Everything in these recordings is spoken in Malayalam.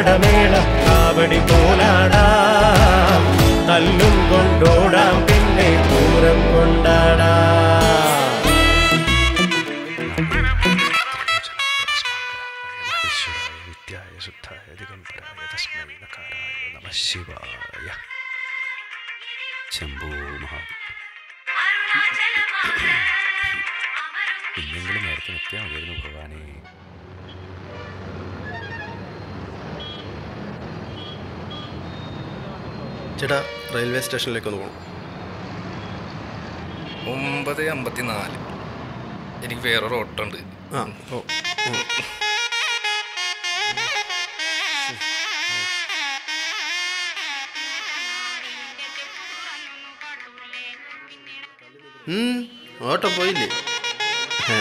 പടമേളം കാവടി പോലാടാം തല്ലും കൊണ്ടോടാം പിന്നെ പൂരം കൊണ്ടാടാം വിദ്യായ ശുദ്ധായ ദിഗംബരായ തസ്മൈ നകാരായ നമ ശിവായ ശംഭോ മഹാദേവ ഇന്നെങ്കിലും നേരത്തെ എത്തിയാൽ മതിയായിരുന്നു ഭഗവാനെ ചേട്ടാ റെയിൽവേ സ്റ്റേഷനിലേക്ക് ഒന്ന് പോകണം ഒമ്പത് അമ്പത്തിനാല് എനിക്ക് വേറൊരു ഓട്ടം ഉണ്ട് ആ ഓ ഉം. ഉം, ഓട്ടോ പോയില്ലേ ഏ,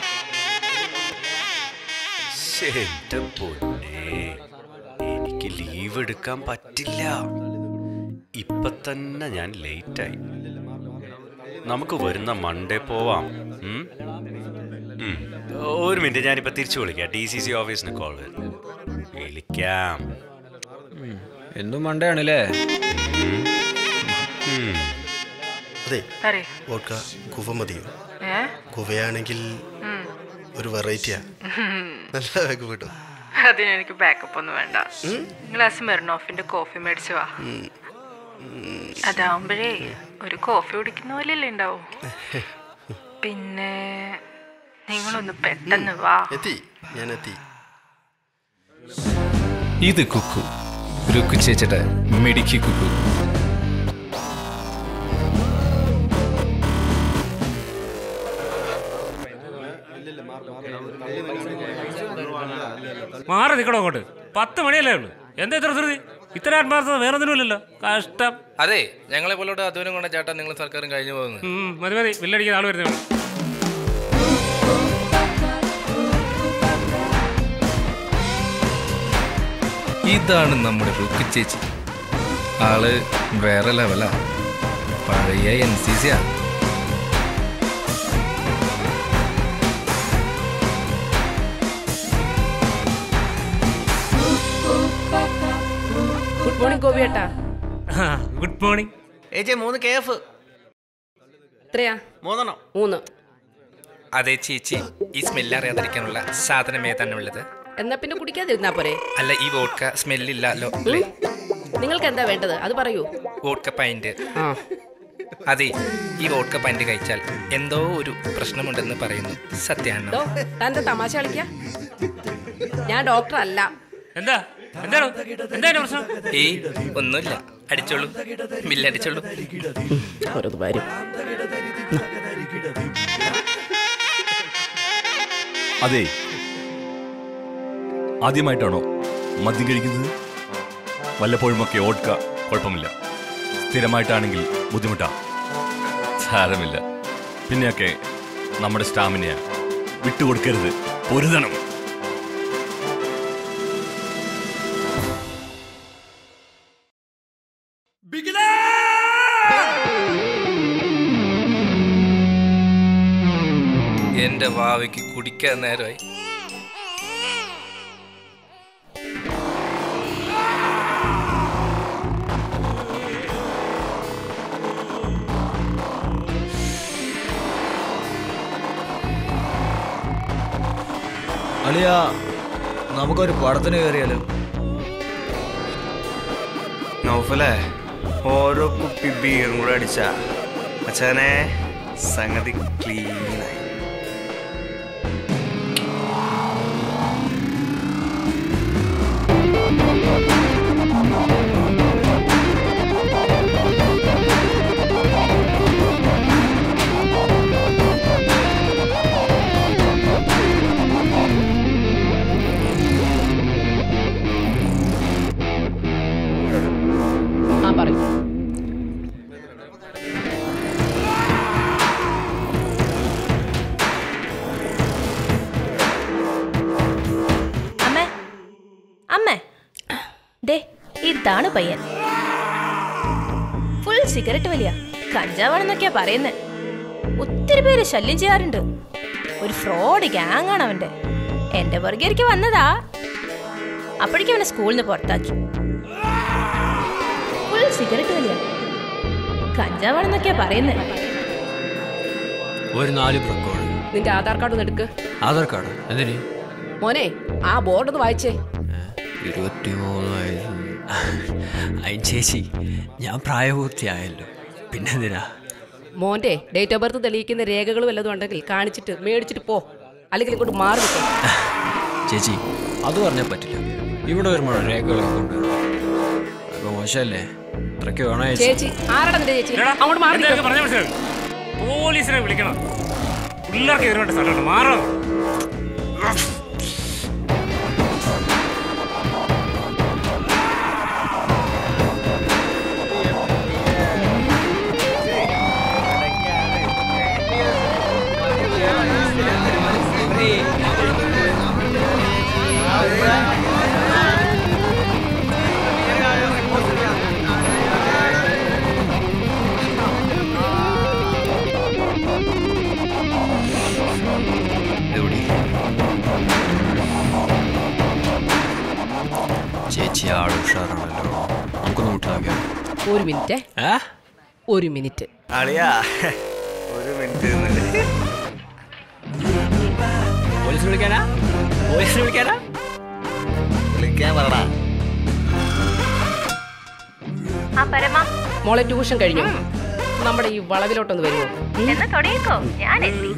ശ്ശേ, എന്റെ പൊന്നേ എനിക്ക് ലീവ് എടുക്കാൻ പറ്റില്ല ഇപ്പൊ തന്നെ ഞാൻ ലേറ്റായി നമുക്ക് വരുന്ന മൺഡേ പോവാം ഉം? ഉം. ഒരു മിനിറ്റ് ഞാനിപ്പോ തിരിച്ചു വിളിക്കാം ഡി സി സി ഓഫീസിന് കോൾ വരും വിളിക്കാം എന്നും മണ്ടേ ആണല്ലേ ഉം. അതെ പറയ്. വോഡ്ക കുവ മതിയോ ഏ? കുവയാണെങ്കിൽ ഉം. ഒരു വെറൈറ്റിയാ നല്ല ബാഗ് കിട്ടും അതിന് എനിക്ക് ബാക്കപ്പ് ഒന്നും വേണ്ട ഗ്ലാസ് മെറിനോഫിന്റെ കോഫി മേടിച്ചു വാ അതാവുമ്പോഴേ ഒരു കോഫി കുടിക്കുന്ന പോലെയല്ലേ ഉണ്ടാവും പിന്നെ നിങ്ങളൊന്ന് പെട്ടെന്ന് വാ എത്തി ഞാൻ എത്തി ഇത് കുക്കു രുക്കു ചേച്ചിട്ട് മിടുക്കി കുക്കു മാറി നിൽക്കണോ അങ്ങോട്ട് പത്ത് മണിയല്ലേ ഉള്ളു എന്താ ഇത്ര ധൃതി ഇത്ര ആത്മാർത്ഥത വേറെ ഒന്നുമില്ലല്ലോ കഷ്ടം അതെ ഞങ്ങളെ പോലോട്ട് അധ്വാനം കൊണ്ട ചേട്ടാ നിങ്ങൾ സർക്കാരും കഴിഞ്ഞു പോകുന്നത് ഉം, മതി മതി ബില്ലടിക്കുന്ന ആൾ വരുന്നേ ഇതാണ് നമ്മുടെ റുക്കു ചേച്ചി ആള് വേറെ ലെവലാ പഴയ എൻ സി സിയാ ഗുഡ് മോർണിംഗ് ഗോപിയേട്ടാ ഗുഡ് മോർണിംഗ് ഏച്ചേ മൂന്ന് കെ എഫ് എത്രയാ മൂന്നെണ്ണം മൂന്ന് അതെ ചേച്ചി ഈ സ്മെല്ല് അറിയാതിരിക്കാനുള്ള സാധനം ഏതാണുള്ളത് എന്നാ പിന്നെ കുടിക്കാതിരുന്നാ പോരെ അല്ല ഈ വോഡ്ക സ്മെല്ലില്ലല്ലോ അല്ലേ നിങ്ങൾക്ക് എന്താ വേണ്ടത് അത് പറയൂ വോഡ്ക പൈൻറ്റ് ആ അതെ ഈ വോഡ്ക പൈൻറ്റ് കഴിച്ചാൽ എന്തോ ഒരു പ്രശ്നമുണ്ടെന്ന് പറയുന്നു സത്യമാണോ ഡോ താൻ്റെ തമാശ കളിക്ക ഞാൻ ഡോക്ടർ അല്ല എന്താ എന്താണ് എന്താ അതിന്റെ പ്രശ്നം ഏയ് ഒന്നുമില്ല അടിച്ചോളൂ ബില്ലടിച്ചോളൂ ഓരോന്ന് വരും അതെ ആദ്യമായിട്ടാണോ മദ്യം കഴിക്കുന്നത് വല്ലപ്പോഴുമൊക്കെ ഓട്ക കുഴപ്പമില്ല സ്ഥിരമായിട്ടാണെങ്കിൽ ബുദ്ധിമുട്ടാ സാരമില്ല പിന്നെയൊക്കെ നമ്മുടെ സ്റ്റാമിനയാ വിട്ടുകൊടുക്കരുത് പൊരുതണം എന്റെ വാവയ്ക്ക് കുടിക്കാൻ നേരമായി അളിയ നമുക്കൊരു പടത്തിന് കയറിയാലോ നൗഫലേ ഓരോ കുപ്പി ബീറും കൂടെ അടിച്ച അച്ഛനെ സംഗതി ക്ലീനായി ആ പറയൂ അമ്മേ അമ്മേ ദേ ഇതാണ് പയ്യൻ ഫുൾ സിഗരറ്റ് വലിയ കഞ്ചാവാണെന്നൊക്കെയാ പറയുന്നേ ഒത്തിരി പേര് ശല്യം ചെയ്യാറുണ്ട് ഒരു ഫ്രോഡ് ഗ്യാങ് ആണ് അവന്റെ എന്റെ പുറകെ ഒരിക്കൽ വന്നതാ അപ്പോഴേക്കും അവനെ സ്കൂളിൽ നിന്ന് പുറത്താക്കി ഫുൾ സിഗരറ്റ് വലിയ കഞ്ചാവാണെന്നൊക്കെയാ പറയുന്നത് ഒരു നാല് പ്രക്കോട് നിന്റെ ആധാർ കാർഡ് ഒന്ന് എടുക്ക് ആധാർ കാർഡ് എന്തിന് മോനെ ആ ബോർഡ് ഒന്ന് വായിച്ചേ ഇരുപത്തിമൂന്ന് വയസ്സ് അയിൻ ചേച്ചി ഞാൻ പ്രായപൂർത്തിയായല്ലോ പിന്നെന്തിനാ മോന്റെ ഡേറ്റ് ഓഫ് ബർത്ത് തെളിയിക്കുന്ന രേഖകൾ വല്ലതും ഉണ്ടെങ്കിൽ കാണിച്ചിട്ട് മേടിച്ചിട്ട് പോ അല്ലെങ്കിൽ ഇങ്ങോട്ട് മാറി നിൽക്കും ചേച്ചി അത് പറഞ്ഞാൽ പറ്റില്ല ഇവിടെ വരുമ്പോൾ രേഖകളൊക്കെ കൊണ്ടുവരും അപ്പൊ മോശമല്ലേ ഇത്രയ്ക്ക് വേണോ ചേച്ചി ചേച്ചി ആരാടാ നിന്റെ ചേച്ചി അങ്ങോട്ട് മാറി എന്തൊക്കെ നിൽക്ക്. പറഞ്ഞ മനസ്സിലായി പോലീസിനെ വിളിക്കണം പിള്ളേർക്ക് കയറി വേണ്ട സ്ഥലമുണ്ട് മാറണം എവിടെ ചേച്ചി ആൾ ഉഷാറാണല്ലോ നമുക്കൊന്ന് മുട്ടാക്കാം ഒരു മിനിറ്റ് ഏ ഒരു മിനിറ്റ് അളിയാ ഒരു മിനിറ്റ് പോലീസ് വിളിക്കാനാ പോലീസ് വിളിക്കാനാ വിളിക്കാൻ പറടാ ആ പരമ മോളെ ട്യൂഷൻ കഴിഞ്ഞു നമ്മുടെ ഈ വളവിലോട്ടൊന്ന് വരുമോ എന്നാ തുടങ്ങിക്കോ ഞാൻ എത്തി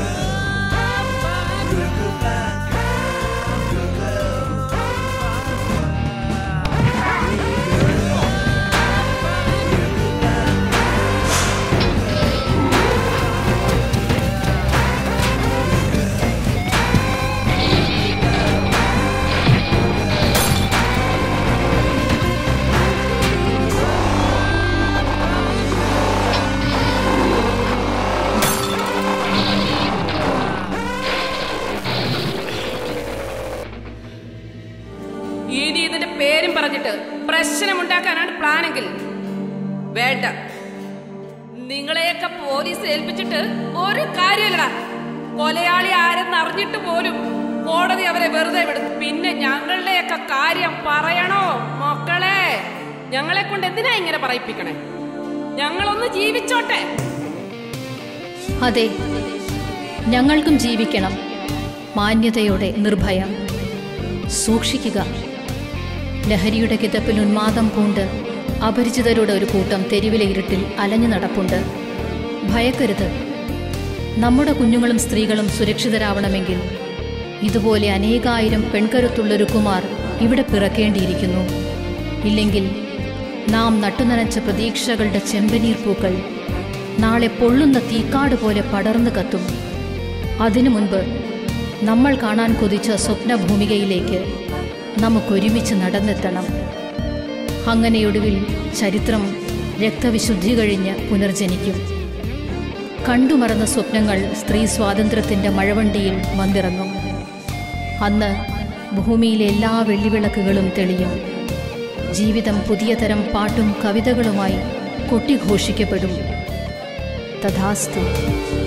ഇനി ഇതിന്റെ പേരും പറഞ്ഞിട്ട് പ്രശ്നമുണ്ടാക്കാനാണ് പ്ലാനെങ്കിൽ വേണ്ട നിങ്ങളെയൊക്കെ പോലീസ് ഏൽപ്പിച്ചിട്ട് ഒരു കാര്യമില്ലടാ കൊലയാളി ആരെന്ന് അറിഞ്ഞിട്ട് പോലും കോടതി അവരെ വെറുതെ വിടും പിന്നെ ഞങ്ങളുടെയൊക്കെ കാര്യം പറയണോ മക്കളെ ഞങ്ങളെ കൊണ്ട് എന്തിനാ ഇങ്ങനെ പറയിപ്പിക്കണേ ഞങ്ങളൊന്ന് ജീവിച്ചോട്ടെ അതെ ഞങ്ങൾക്കും ജീവിക്കണം മാന്യതയോടെ നിർഭയം സൂക്ഷിക്കുക ലഹരിയുടെ കിതപ്പിൽ ഉന്മാദം പൂണ്ട് അപരിചിതരുടെ ഒരു കൂട്ടം തെരുവിലെ ഇരുട്ടിൽ അലഞ്ഞു നടപ്പുണ്ട് ഭയക്കരുത് നമ്മുടെ കുഞ്ഞുങ്ങളും സ്ത്രീകളും സുരക്ഷിതരാവണമെങ്കിൽ ഇതുപോലെ അനേകായിരം പെൺകരുത്തുള്ളൊരു കുമാർ ഇവിടെ പിറക്കേണ്ടിയിരിക്കുന്നു ഇല്ലെങ്കിൽ നാം നട്ടുനനച്ച പ്രതീക്ഷകളുടെ ചെമ്പനീർ പൂക്കൾ നാളെ പൊള്ളുന്ന തീക്കാട് പോലെ പടർന്നു കത്തും അതിനു മുൻപ് നമ്മൾ കാണാൻ കൊതിച്ച സ്വപ്നഭൂമികയിലേക്ക് നമുക്കൊരുമിച്ച് നടന്നെത്തണം അങ്ങനെയൊടുവിൽ ചരിത്രം രക്തവിശുദ്ധി കഴിഞ്ഞ് പുനർജനിക്കും കണ്ടുമറന്ന സ്വപ്നങ്ങൾ സ്ത്രീ സ്വാതന്ത്ര്യത്തിൻ്റെ മഴവണ്ടിയിൽ വന്നിറങ്ങും അന്ന് ഭൂമിയിലെ എല്ലാ വെള്ളിവിളക്കുകളും തെളിയും ജീവിതം പുതിയ തരം പാട്ടും കവിതകളുമായി കൊട്ടിഘോഷിക്കപ്പെടും തഥാസ്തു